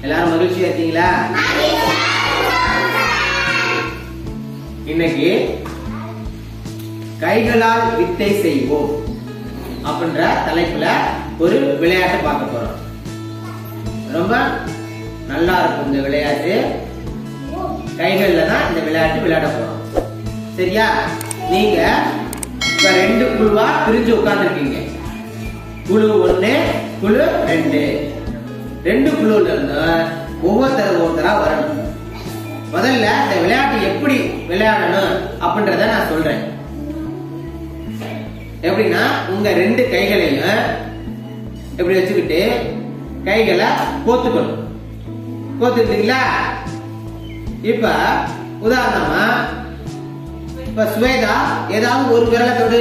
எல்லாரும் மகிழ்ச்சியா இருக்கீங்களா இன்னைக்கு கைகளால் வித்தை செய்வோம் அப்படின்ற தலைப்புல ஒரு விளையாட்டு பார்க்க போறோம் ரொம்ப நல்லா இருக்கும் இந்த விளையாட்டு கைகள்ல தான் இந்த விளையாட்டு விளையாட போறோம் சரியா நீங்க இப்ப ரெண்டு குழுவா பிரிஞ்சு உட்கார்ந்துருக்கீங்க குழு ஒண்ணு குழு ரெண்டு ரெண்டு குழுல இருந்து ஒவ்வொருத்தர் ஒவ்வொருத்தரா வரணும் முதல்ல இந்த விளையாட்டு எப்படி விளையாடணும் அப்படின்றத நான் சொல்றேன் எப்படின்னா உங்க ரெண்டு கைகளையும் இப்படி வச்சுக்கிட்டு கைகளை கோத்துக்கணும் கோத்துக்கிட்டீங்களா இப்ப உதாரணமா இப்ப சுவேதா ஏதாவது ஒரு விரலை தொடு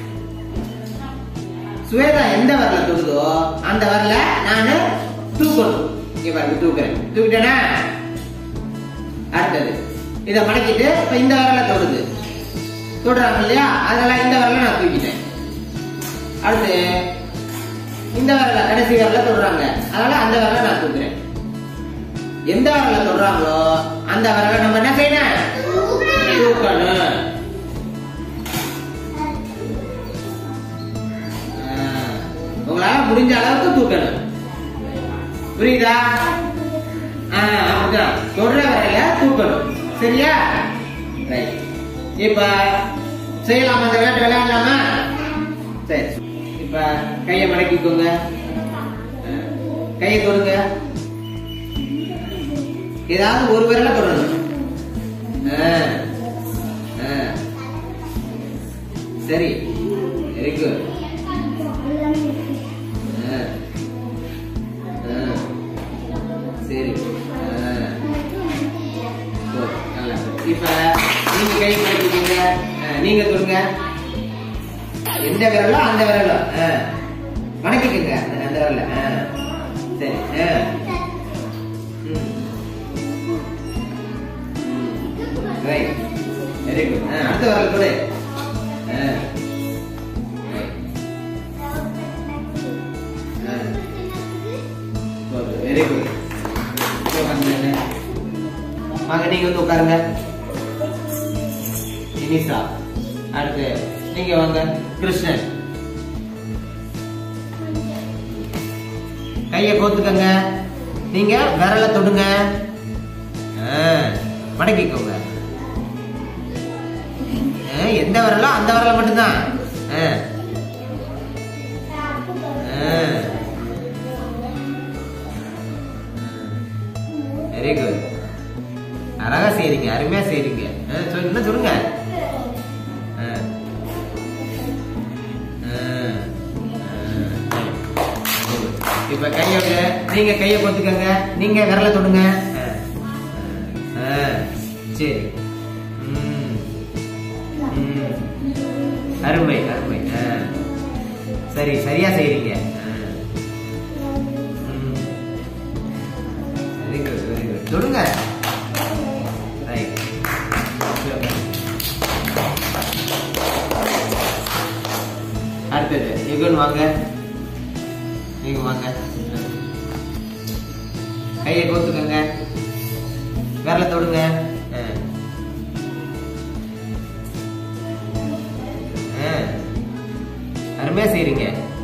சுவேதா எந்த விரல தொடுதோ அந்த விரல நானு தூக்கணும் இங்க பாருங்க தூக்குறேன் தூக்கிட்டேனா அடுத்தது இத மடக்கிட்டு இப்ப இந்த விரல தொடுது தொடுறாங்க இல்லையா அதனால இந்த விரல நான் தூக்கிட்டேன் அடுத்து இந்த விரல கடைசி விரல தொடுறாங்க அதனால அந்த விரல நான் தூக்குறேன் எந்த விரல தொடுறாங்களோ அந்த விரல நம்ம என்ன செய்யணும் தூக்கணும் ஆ, உங்களால முடிஞ்ச அளவுக்கு தூக்கணும் புரியுதா ஆ, அப்படிதான் தொடுற வரையில தூக்கணும் சரியா ரைட் இப்ப செய்யலாமா அந்த விளையாட்டு விளையாடலாமா சரி இப்ப கையை மடக்கிக்கோங்க ஆ, கையை தொடுங்க ஏதாவது ஒரு விரல தொடணும் ஆ, ஆ. சரி வெரி குட் சரி ஆ. good. நல்லா. இப்ப நீங்க கை மடக்கிட்டீங்க ஆ, நீங்க தொடுங்க எந்த விரலோ அந்த விரலோ ஆ. மடக்கிக்கங்க அந்த அந்த விரல ஆ. சரி ஆ. ம். ரைட் வெரி குட் அடுத்த விரல் கொடு ஆ. Right. ஆ. வெரி குட் வாங்க நீங்க வந்து உட்காருங்க இனிசா அடுத்து நீங்க வாங்க கிருஷ்ணன் கைய கோத்துக்கங்க நீங்க விரல தொடுங்க ஆ, மடக்கிக்கோங்க ஆ, எந்த விரலோ அந்த விரல மட்டும்தான் ஆ. வெரி குட் அழகா செய்றீங்க அருமையா செய்றீங்க ஆ, சொல்லு, இன்னும் சொல்லுங்க ஆ. ஆ. ஆ. இப்ப கையோட நீங்க கைய கொத்துக்கங்க நீங்க விரல தொடுங்க ஆ. ஆ. சரி ம். ம். அருமை அருமை ஆ. சரி சரியா செய்றீங்க ஆ. ம். வெரி குட் வெரி குட் தொடுங்க ரைட் அடுத்தது யுகன் வாங்க நீங்க வாங்க கையை கோத்துக்கங்க விரல தொடுங்க ஆ. ஆ. அருமையா செய்றீங்க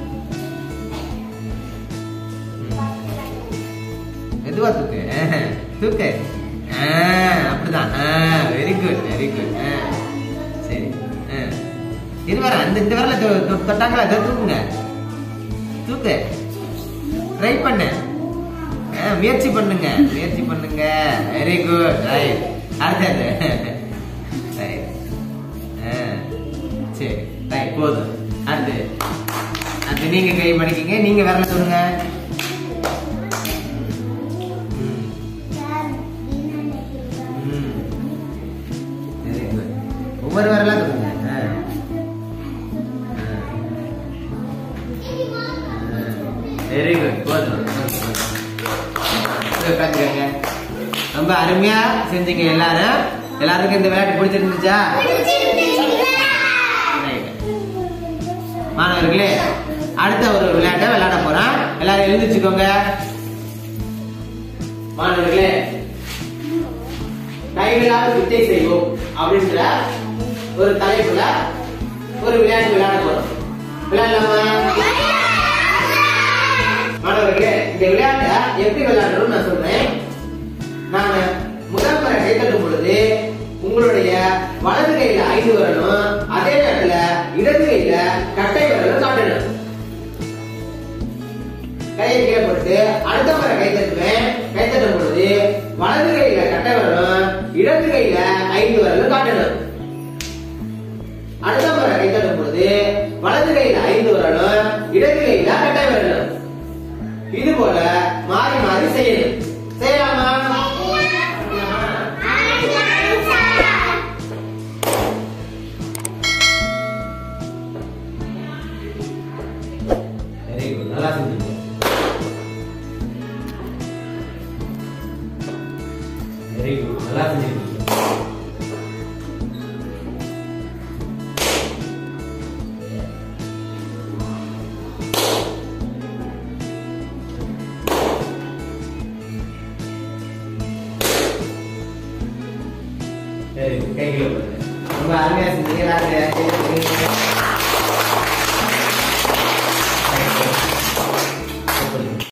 மெதுவா தூக்கு ஆஹ், தூக்கு ஆ, அப்படிதான் வெரி குட் வெரி குட் சரி ஆ. இது வர அந்த இந்த வரல தொட்டாங்களா அதை தூக்குங்க தூக்கு ட்ரை பண்ணு ஆ, முயற்சி பண்ணுங்க முயற்சி பண்ணுங்க வெரி குட் ரைட் அடுத்தது ரைட் சரி ரைட் போதும் அடுத்து அடுத்து நீங்க கை மடிக்கீங்க நீங்க விரல தொடுங்க ம். ம். Very good. ஒவ்வொரு வரலா தொடுங்க ஆ. வெரி குட் போதும் உட்காந்துக்கங்க ரொம்ப அருமையா செஞ்சீங்க எல்லாரும் எல்லாருக்கும் இந்த விளையாட்டு பிடிச்சிருந்துச்சா Right. மாணவர்களே அடுத்த ஒரு விளையாட்டை விளையாட போறோம் எல்லாரும் எழுந்திருச்சுக்கோங்க மாணவர்களே கைகளால் வித்தை செய்வோம் அப்படின்ற ஒரு தலைப்புல ஒரு விளையாட்டு விளையாட போறோம் விளையாடலாமா மாணவர்களே இந்த விளையாட்டை எப்படி விளையாடணும்னு நான் சொல்றேன் நாங்க முதல் முறை கை தட்டும் பொழுது உங்களுடைய வலது கையில ஐந்து வரணும் அதே நேரத்துல இடது கையில கட்டை விரலும் காட்டணும் கையை கீழே போட்டு அடுத்த முறை கை தட்டுவேன் கை தட்டும் பொழுது வலது கையில கட்டை விரலும் இடது கையில ஐந்து விரலும் காட்டணும் அடுத்த முறை கை தட்டும் பொழுது வலது கையில ஐந்து விரலும் இடது கையில கட்டை விரலும் இது போல மாறி மாறி செய்யணும் செய்யலாமா வெரி குட் நல்லா செஞ்சீங்க வெரி குட் நல்லா செஞ்சிருக்கீங்க சரி கைகளை போடுங்க. ரொம்ப அருமையா செஞ்சீங்க யாருங்க? கைகளை போடுங்க.